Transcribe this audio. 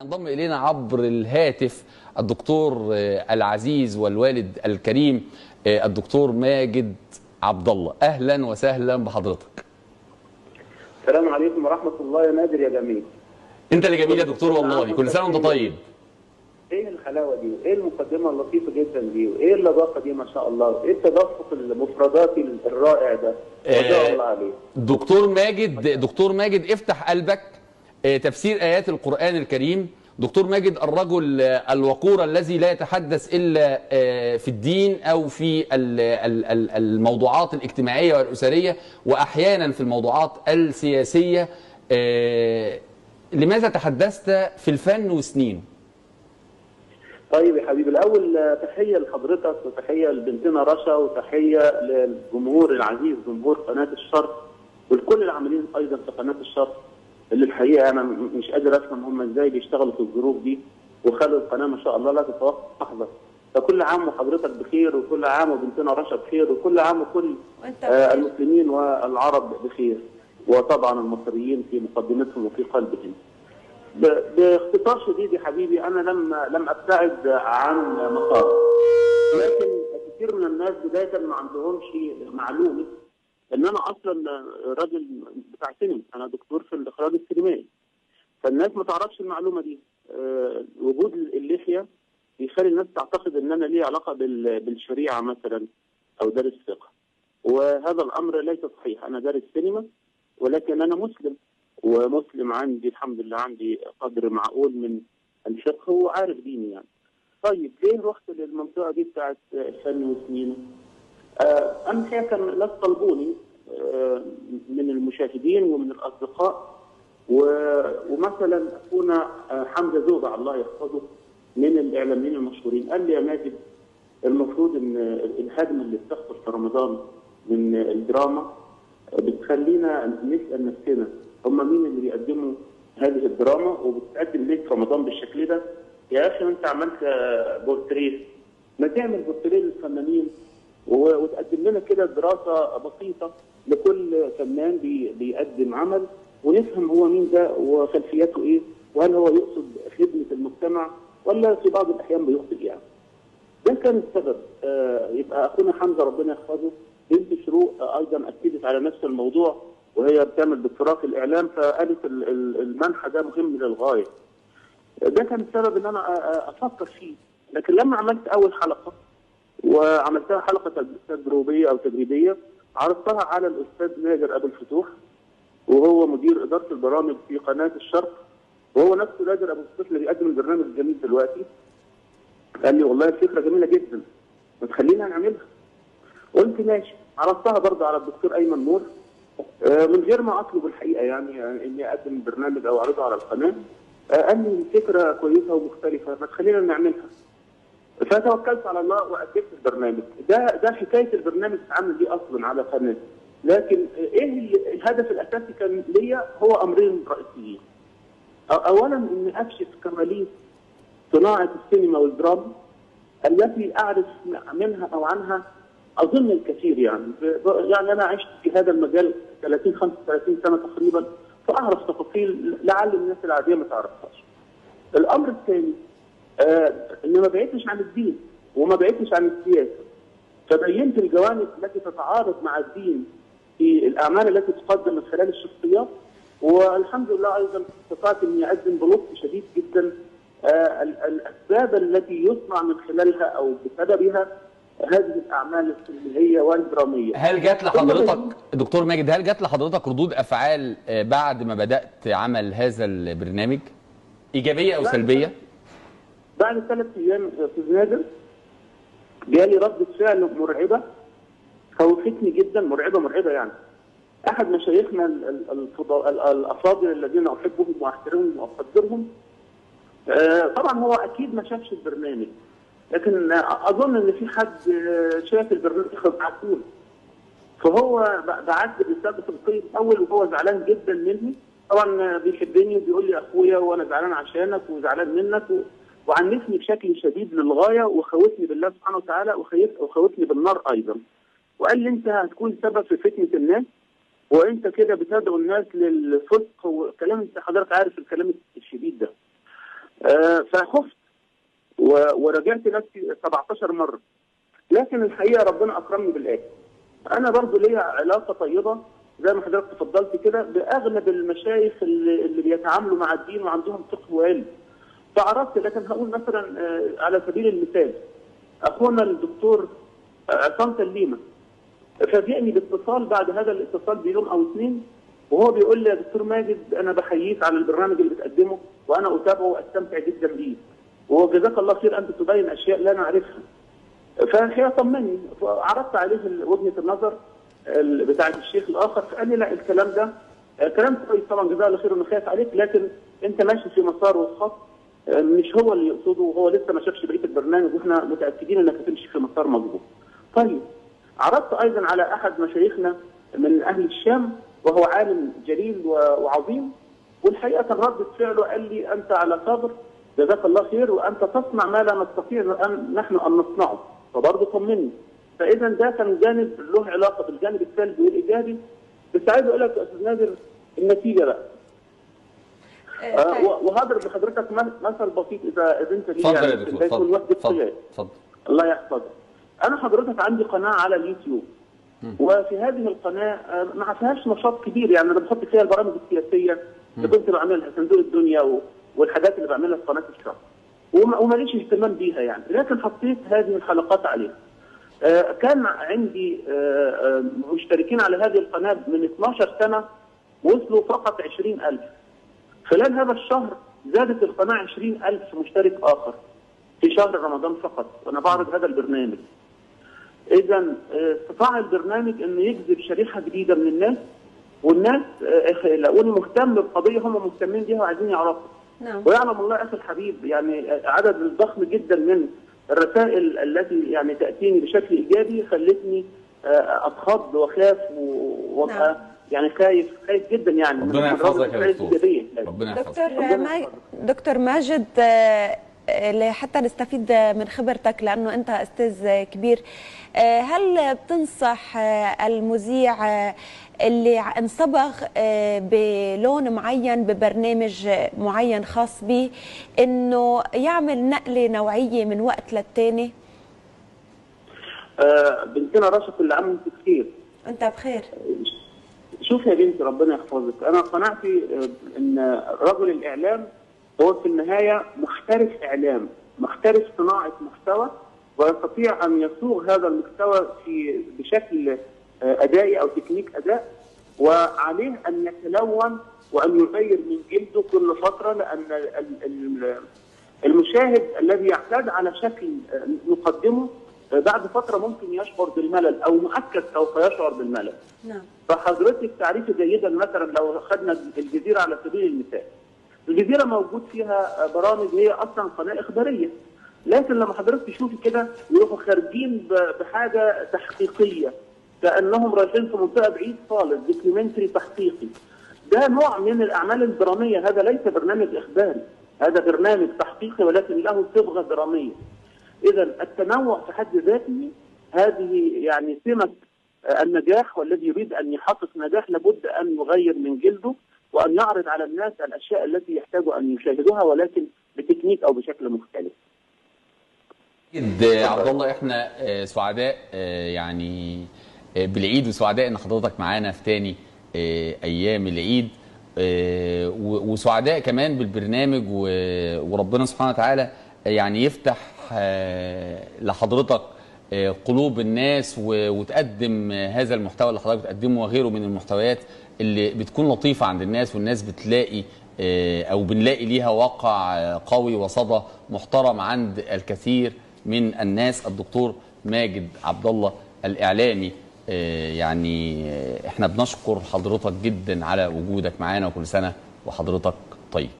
انضم الينا عبر الهاتف الدكتور العزيز والوالد الكريم الدكتور ماجد عبد الله اهلا وسهلا بحضرتك السلام عليكم ورحمه الله يا نادر يا جميل انت اللي جميل يا دكتور والله كل سنه وانت طيب ايه الحلاوه دي وايه المقدمه اللطيفه جدا دي وايه اللباقه دي ما شاء الله وايه التدفق المفرداتي الرائع ده ما شاء الله عليه دكتور ماجد دكتور ماجد افتح قلبك تفسير ايات القران الكريم دكتور ماجد الرجل الوقور الذي لا يتحدث الا في الدين او في الموضوعات الاجتماعيه والاسريه واحيانا في الموضوعات السياسيه لماذا تحدثت في الفن وسنينه؟ طيب يا حبيبي الاول تحيه لحضرتك وتحيه لبنتنا رشا وتحيه للجمهور العزيز جمهور قناه الشرق ولكل العاملين ايضا في قناه الشرق اللي الحقيقه انا مش قادر افهم هم ازاي بيشتغلوا في الظروف دي وخلوا القناه ما شاء الله لا تتوقف لحظه فكل عام وحضرتك بخير وكل عام وبنتنا رشا بخير وكل عام وكل آه المسلمين والعرب بخير وطبعا المصريين في مقدمتهم وفي قلبهم. باختصار شديد يا حبيبي انا لم لم ابتعد عن مسار لكن كثير من الناس بدايه ما عندهمش معلومه ان انا اصلا راجل بتاع سينما انا دكتور في الاخراج السينمائي فالناس ما تعرفش المعلومه دي أه وجود اللحيه بيخلي الناس تعتقد ان انا لي علاقه بالشريعه مثلا او دارس فقه وهذا الامر ليس صحيح انا دارس سينما ولكن انا مسلم ومسلم عندي الحمد لله عندي قدر معقول من الفقه وعارف ديني يعني. طيب ليه رحت للمنطقه دي بتاعت الفن وسنينه؟ آه انا الحقيقه كان ناس طلبوني آه من المشاهدين ومن الاصدقاء ومثلا اخونا آه حمزه زوبع الله يحفظه من الاعلاميين المشهورين قال لي يا ماجد المفروض ان الهدم اللي بتحصل في رمضان من الدراما بتخلينا نسال نفسنا هم مين اللي بيقدموا هذه الدراما وبتقدم ليه في رمضان بالشكل ده؟ يا اخي انت عملت بورتريه ما تعمل بورتريه للفنانين وتقدم لنا كده دراسه بسيطه لكل فنان بي بيقدم عمل ونفهم هو مين ده وخلفياته ايه وهل هو يقصد خدمه المجتمع ولا في بعض الاحيان بيخطئ يعني. ده كان السبب آه يبقى اخونا حمزه ربنا يحفظه بنت شروق ايضا اكدت على نفس الموضوع وهي بتعمل دكتوراه في الاعلام فقالت المنحى ده مهم للغايه. ده كان السبب ان انا افكر فيه، لكن لما عملت اول حلقه وعملتها حلقه تجريبيه او تجريبيه عرضتها على الاستاذ نادر ابو الفتوح وهو مدير اداره البرامج في قناه الشرق وهو نفسه نادر ابو الفتوح اللي بيقدم البرنامج الجميل دلوقتي. قال لي والله الفكره جميله جدا ما تخلينا نعملها. قلت ماشي عرضتها برضه على الدكتور ايمن نور من غير ما اطلب الحقيقه يعني اني اقدم برنامج او اعرضه على القناه قال لي الفكره كويسه ومختلفه ما تخلينا نعملها فتوكلت على الله وقدمت البرنامج ده ده حكايه البرنامج اتعمل دي اصلا على قناه لكن ايه الهدف الاساسي كان ليا هو امرين رئيسيين اولا اني اكشف كماليه صناعه السينما والدراما التي اعرف منها او عنها اظن الكثير يعني يعني انا عشت في هذا المجال 30 35 سنه تقريبا فاعرف تفاصيل لعل الناس العاديه ما تعرفهاش. الامر الثاني آه ان ما بعدتش عن الدين وما بعدتش عن السياسه. فبينت الجوانب التي تتعارض مع الدين في الاعمال التي تقدم من خلال الشخصيات والحمد لله ايضا استطعت اني اقدم بلطف شديد جدا آه الاسباب التي يصنع من خلالها او بسببها هذه الاعمال السينمائيه والدراميه. هل جات لحضرتك دكتور ماجد هل جات لحضرتك ردود افعال بعد ما بدات عمل هذا البرنامج؟ ايجابيه او سلبيه؟ بعد ثلاث ايام استاذ نادر جالي ردة فعل مرعبه خوفتني جدا مرعبه مرعبه يعني. احد مشايخنا الافاضل الذين احبهم واحترمهم واقدرهم طبعا هو اكيد ما شافش البرنامج لكن اظن ان في حد شاف البرنامج بعتهولي فهو بعت لي رساله صدقيه الاول وهو زعلان جدا مني طبعا بيحبني وبيقول لي اخويا وانا زعلان عشانك وزعلان منك و... وعنفني بشكل شديد للغايه وخوفني بالله سبحانه وتعالى وخوفني بالنار ايضا وقال لي انت هتكون سبب في فتنه الناس وانت كده بتدعو الناس للفسق وكلام انت حضرتك عارف الكلام الشديد ده آه، فخفت و- وراجعت نفسي 17 مره لكن الحقيقه ربنا اكرمني بالايه انا برضو ليا علاقه طيبه زي ما حضرتك تفضلت كده باغلب المشايخ اللي, اللي بيتعاملوا مع الدين وعندهم فقه وعلم فعرفت لكن هقول مثلا آه، على سبيل المثال اخونا الدكتور آه، عصام سليمه فاجئني باتصال بعد هذا الاتصال بيوم او اثنين وهو بيقول لي يا دكتور ماجد انا بحييك على البرنامج اللي بتقدمه وانا اتابعه واستمتع جدا بيه وجزاك الله خير انت تبين اشياء لا نعرفها فهي طمني فعرضت عليه ال- وجهه النظر ال- بتاعه الشيخ الاخر فقال لي لا الكلام ده آه، كلام كويس طبعا جزاه الله خير انه خايف عليك لكن انت ماشي في مسار وخط آه، مش هو اللي يقصده وهو لسه ما شافش بقيه البرنامج واحنا متاكدين انك هتمشي في مسار مظبوط. طيب عرضت ايضا على احد مشايخنا من اهل الشام وهو عالم جليل و- وعظيم والحقيقه كان ردة فعله قال لي انت على صبر جزاك الله خير وانت تصنع ما لا نستطيع أن نحن ان نصنعه فبرضه طمني فاذا ده كان جانب له علاقه بالجانب السلبي والايجابي بس عايز اقول لك يا استاذ نادر النتيجه بقى آه طيب. و- وهضرب لحضرتك مث- مثل بسيط اذا اذنت لي اتفضل يا يعني دكتور ده يكون اتفضل وحده اتفضل قياس اتفضل الله يحفظك. انا حضرتك عندي قناه على اليوتيوب وفي هذه القناه آه، ما فيهاش نشاط كبير يعني انا بحط فيها البرامج السياسيه اللي كنت بعملها صندوق الدنيا و- والحاجات اللي بعملها في قناه الشرق وما- وماليش اهتمام بيها يعني لكن حطيت هذه الحلقات عليها. آه، كان عندي آه، آه، مشتركين على هذه القناه من 12 سنه وصلوا فقط 20000 خلال هذا الشهر زادت القناه 20000 مشترك اخر في شهر رمضان فقط وانا بعرض هذا البرنامج. اذا آه، استطاع البرنامج انه يجذب شريحه جديده من الناس والناس آه، لقوني مهتم بقضيه هم مهتمين بيها وعايزين يعرفوا. نعم ويعلم الله اخي الحبيب يعني عدد ضخم جدا من الرسائل التي يعني تاتيني بشكل ايجابي خلتني آه، اتخض واخاف و- وابقى نعم. يعني خايف خايف جدا يعني من ربنا الرد يحفظك يا الفعل دكتور الإيجابية. ربنا يحفظك دكتور ربنا ما... يحفظك. دكتور ماجد آه، آه، حتى نستفيد من خبرتك لانه انت استاذ كبير آه، هل بتنصح آه، المذيع آه، اللي ع- انصبغ آه، بلون معين ببرنامج معين خاص به انه يعمل نقله نوعيه من وقت للتاني آه، بنتنا رشا كل عام وانت بخير انت بخير شوف يا بنتي ربنا يحفظك انا قناعتي آه، ان رجل الاعلام هو في النهايه محترف اعلام محترف صناعه محتوى ويستطيع ان يصوغ هذا المحتوى في بشكل آه، ادائي او تكنيك اداء وعليه ان يتلون وان يغير من جلده كل فتره لان ال- ال- المشاهد الذي يعتاد على شكل آه، نقدمه آه، بعد فتره ممكن يشعر بالملل او مؤكد سوف يشعر بالملل نعم فحضرتك تعرفي جيدا مثلا لو اخذنا الجزيره على سبيل المثال. الجزيره موجود فيها برامج هي اصلا قناه اخباريه. لكن لما حضرتك تشوفي كده يروحوا خارجين ب- بحاجه تحقيقيه كانهم رايحين في منطقه بعيد خالص دوكيومنتري تحقيقي. ده نوع من الاعمال الدراميه هذا ليس برنامج اخباري هذا برنامج تحقيقي ولكن له صبغه دراميه. اذا التنوع في حد ذاته هذه يعني سمه النجاح والذي يريد ان يحقق نجاح لابد ان يغير من جلده وان يعرض على الناس الاشياء التي يحتاجوا ان يشاهدوها ولكن بتكنيك او بشكل مختلف. اكيد آه، عبد الله احنا آه، سعداء آه، يعني آه، بالعيد وسعداء ان حضرتك معانا في تاني آه، ايام العيد آه، و- وسعداء كمان بالبرنامج و- وربنا سبحانه وتعالى يعني يفتح آه، لحضرتك آه، قلوب الناس و- وتقدم آه، هذا المحتوى اللي حضرتك بتقدمه وغيره من المحتويات اللي بتكون لطيفة عند الناس والناس بتلاقي آه، او بنلاقي ليها واقع آه، قوي وصدى محترم عند الكثير من الناس الدكتور ماجد عبد الله الاعلامي آه، يعني آه، احنا بنشكر حضرتك جدا على وجودك معانا وكل سنه وحضرتك طيب